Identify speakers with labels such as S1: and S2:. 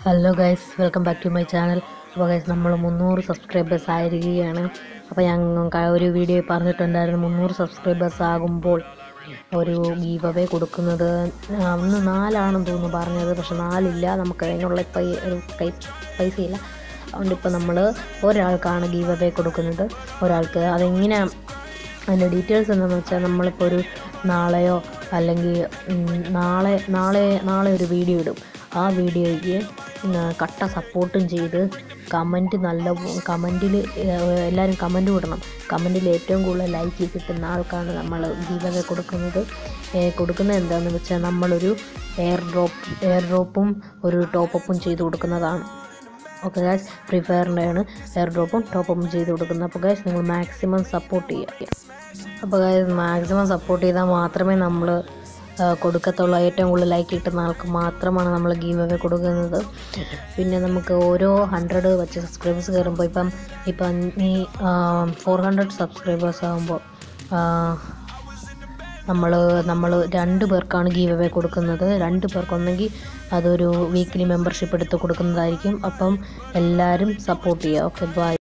S1: hello guys welcome back to my channel അപ്പോൾ guys നമ്മൾ മുന്നൂറ് സബ്സ്ക്രൈബേഴ്സ് ആയിരിക്കുകയാണ് അപ്പോൾ ഞങ്ങൾ ഒരു വീഡിയോ പറഞ്ഞിട്ടുണ്ടായിരുന്നു മുന്നൂറ് സബ്സ്ക്രൈബേഴ്സ് ആകുമ്പോൾ ഒരു ഗീവ് അവേ കൊടുക്കുന്നത് ആ, അന്ന് നാലാണെന്ന് തോന്നുന്നു പറഞ്ഞത് പക്ഷെ നാലില്ല നമുക്ക് അതിനുള്ള പൈ ഒരു കൈ പൈസയില്ല അതുകൊണ്ട് ഇപ്പോൾ നമ്മൾ ഒരാൾക്കാണ് ഗീവ് അവേ കൊടുക്കുന്നത് ഒരാൾക്ക് അതെങ്ങനെ അതിൻ്റെ ഡീറ്റെയിൽസ് എന്താണെന്ന് വെച്ചാൽ നമ്മളിപ്പോൾ ഒരു നാളെയോ അല്ലെങ്കിൽ ഉം, നാളെ നാളെ നാളെ ഒരു വീഡിയോ ഇടും ആ വീഡിയോയ്ക്ക് ഉം, കട്ട സപ്പോർട്ടും ചെയ്ത് കമൻറ്റ് നല്ല കമൻറ്റിൽ എല്ലാവരും കമൻറ്റ് വിടണം കമൻറ്റിൽ ഏറ്റവും കൂടുതൽ ലൈക്ക് കിട്ടുന്ന ആൾക്കാണ് നമ്മൾ ഗീവവേ കൊടുക്കുന്നത് ഏ, കൊടുക്കുന്നത് എന്താണെന്ന് വെച്ചാൽ നമ്മളൊരു എയർ ഡ്രോപ്പ് എയർ ഡ്രോപ്പും ഒരു ടോപ്പപ്പും ചെയ്ത് കൊടുക്കുന്നതാണ് ഓക്കെ ഗായ്സ് ഫ്രീ ഫയറിൻ്റെയാണ് എയർ ഡ്രോപ്പും ടോപ്പും ചെയ്ത് കൊടുക്കുന്നത് അപ്പോൾ ഗായ്സ് നിങ്ങൾ മാക്സിമം സപ്പോർട്ട് ചെയ്യുക അപ്പോൾ ഗായ്സ് മാക്സിമം സപ്പോർട്ട് ചെയ്താൽ മാത്രമേ നമ്മൾ കൊടുക്കത്തുള്ളൂ ഏറ്റവും കൂടുതൽ ലൈക്ക് കിട്ടുന്ന ആൾക്ക് മാത്രമാണ് നമ്മൾ ഗീവ് അവേ കൊടുക്കുന്നത് പിന്നെ നമുക്ക് ഓരോ ഹൺഡ്രഡ് വെച്ച് സബ്സ്ക്രൈബേഴ്സ് കയറുമ്പോൾ ഇപ്പം ഇപ്പം ഈ ഫോർ ഹൺഡ്രഡ് സബ്സ്ക്രൈബേഴ്സ് ആകുമ്പോൾ നമ്മൾ നമ്മൾ രണ്ട് പേർക്കാണ് ഗീവ് അവേ കൊടുക്കുന്നത് രണ്ട് പേർക്ക് ഒന്നെങ്കിൽ അതൊരു വീക്കിലി മെമ്പർഷിപ്പ് എടുത്ത് കൊടുക്കുന്നതായിരിക്കും അപ്പം എല്ലാവരും സപ്പോർട്ട് ചെയ്യുക ഓക്കെ ബൈ